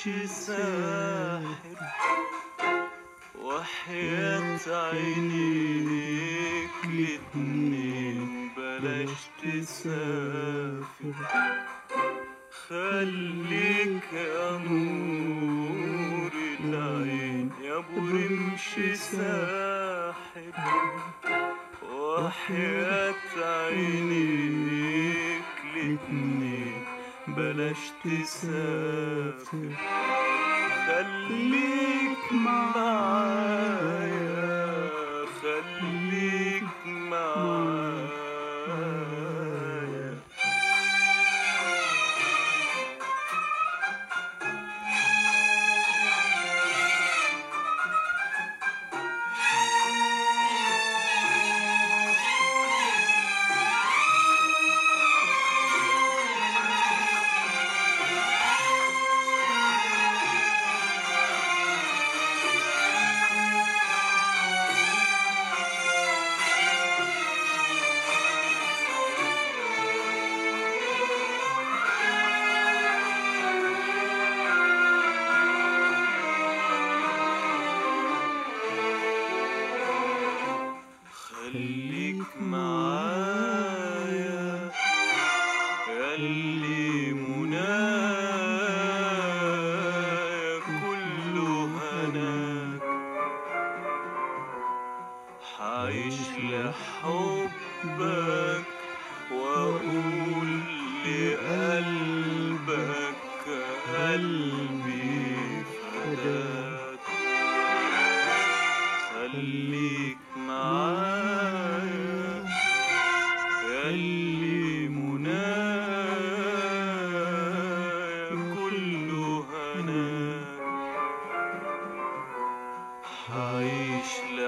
ساحر وحياة عينيك الاتنين بلاش تسافر خليك يا نور العين يا ابو رمش ساحر وحياة عينيك الاتنين بلاش تسافر خليك معايا خليك معايا خليك معايا ياللي منايا كله هناك حعيش لحبك واقول لقلبك قلبي فداك خليك معايا ياللي منايا كله هناك حعيش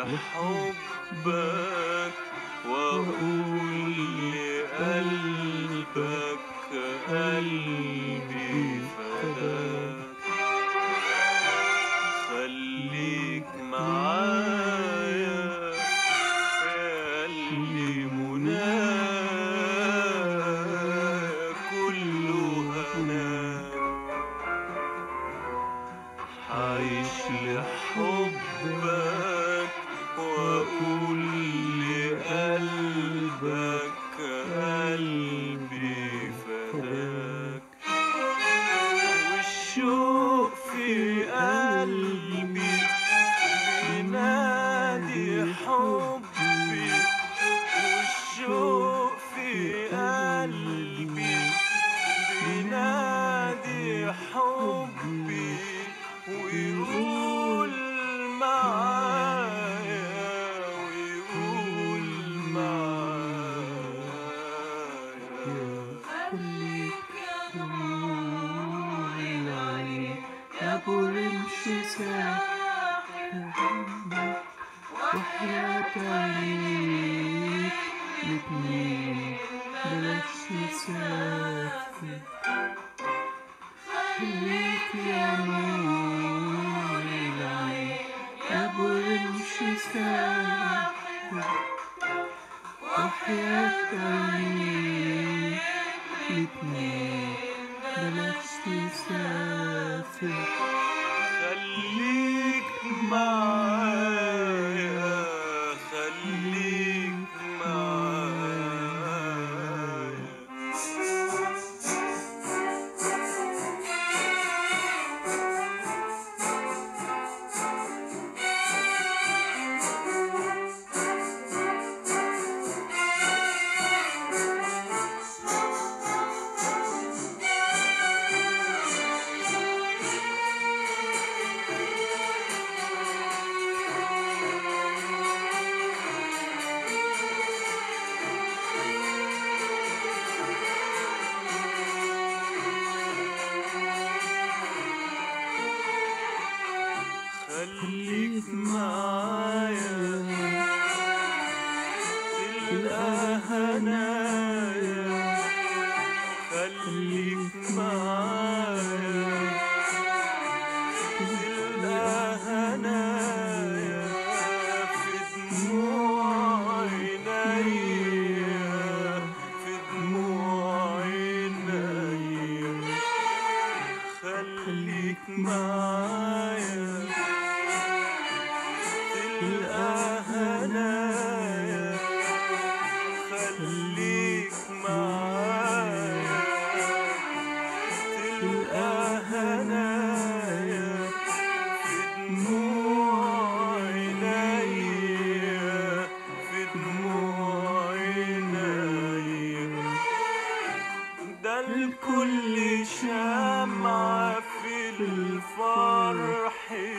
لحبك واقول لقلبك قلبي فداك خليك معايا ياللي منايا كله هناك عايش لحبك واقول لقلبك قلبي فداك والشوق في قلبي بينادي حبي والشوق في قلبي بينادي حبي ويقول معايا ويقول معايا خليك نور العين يا ابو رمش ساحر وحياة عينيك الاتنين بلاش تسافر خليك يا نور العين يا ابو رمش ساحر وحياة عينيك الاتنين بلاش تسافر خليك معايا خليك معايا خليك معايا تلقى هنايا خليك معايا تلقى هنايا في دموع عينيا في دموع عينيا خليك معايا تلقى هنايا خليك معايا تلقى هنايا في دموع عينيا في دموع عينيا ده الكل شمعة في الفرح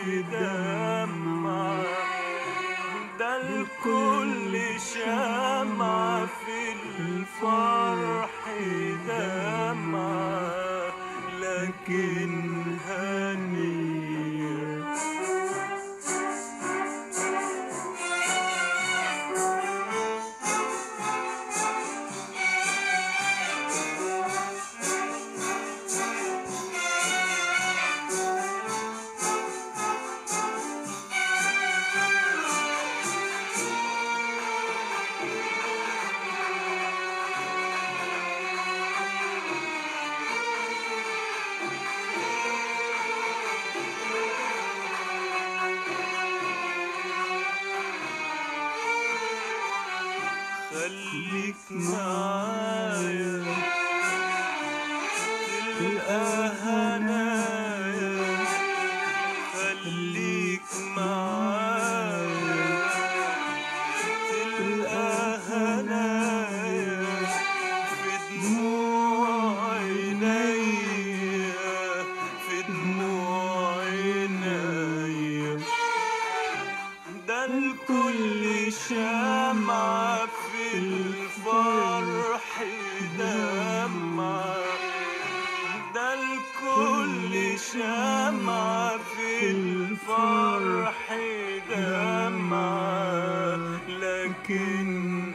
دمعة ده الكل شمعة في الفرح دمعة لكن هنيه خليك معايا تلقى هنايا خليك معايا تلقى هنايا في دموع عينيا في دموع عينيا ده الكل شمعة في الفرح دمعة ده الكل شمعة في الفرح دمعة لكن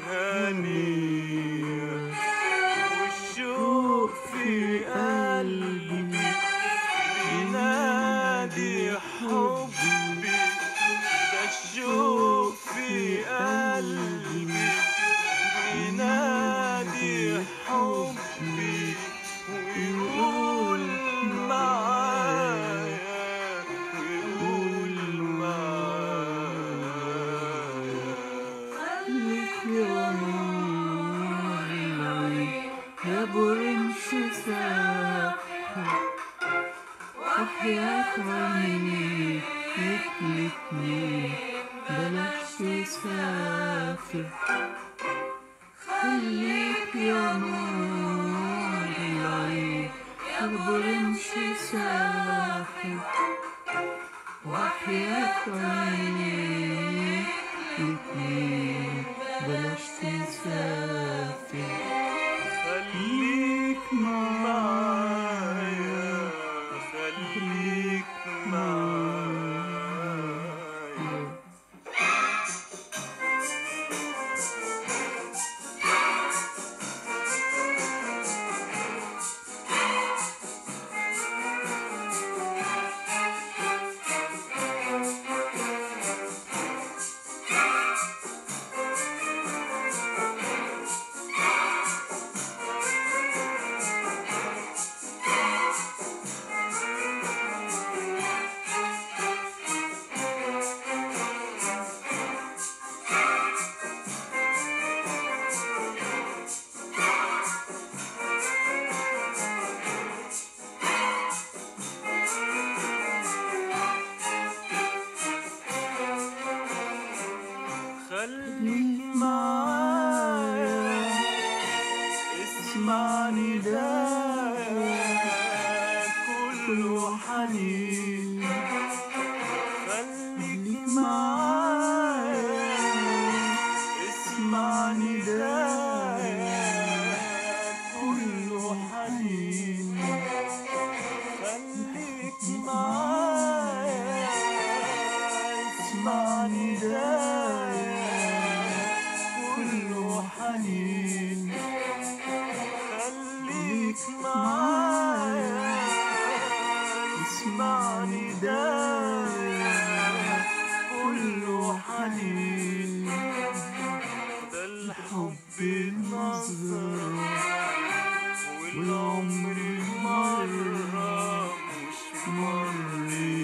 هنية والشوق في قلبي بينادي حبي ده الشوق في قلبي بينادي حبي ويقول معايا ويقول معايا خليك يا نور العين يا برنس ساحر وحياة عيني يكلفني بلاش تسافر خليك يا نور العين يا برنس ساحر وحياة عيني الاتنين بلاش تسافر خليك معايا خليك معايا خليك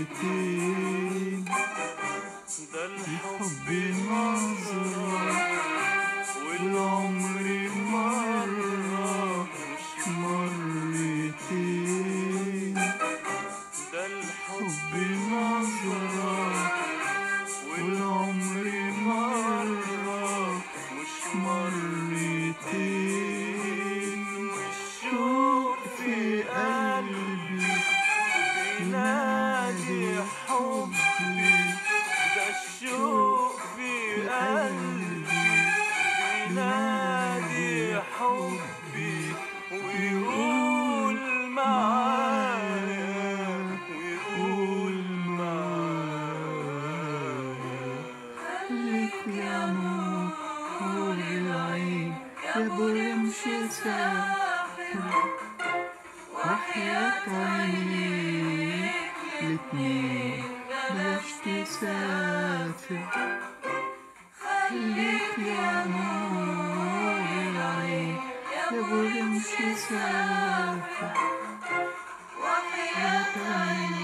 مرتين ده الحب الحب نظرة والعمر مرة مش مرتين ده الحب حب نظرة والعمر مرة مش مرتين والشوق في قلبي بينادي حبي ده الشوق في قلبي بينادي حبي ويقول معايا ويقول معايا خليك يا نور العين يا برمش ساحر وحياة عينيك الاتنين بلاش تسافر خليك يا نور العين يا برمش ساحر وحياة عينيك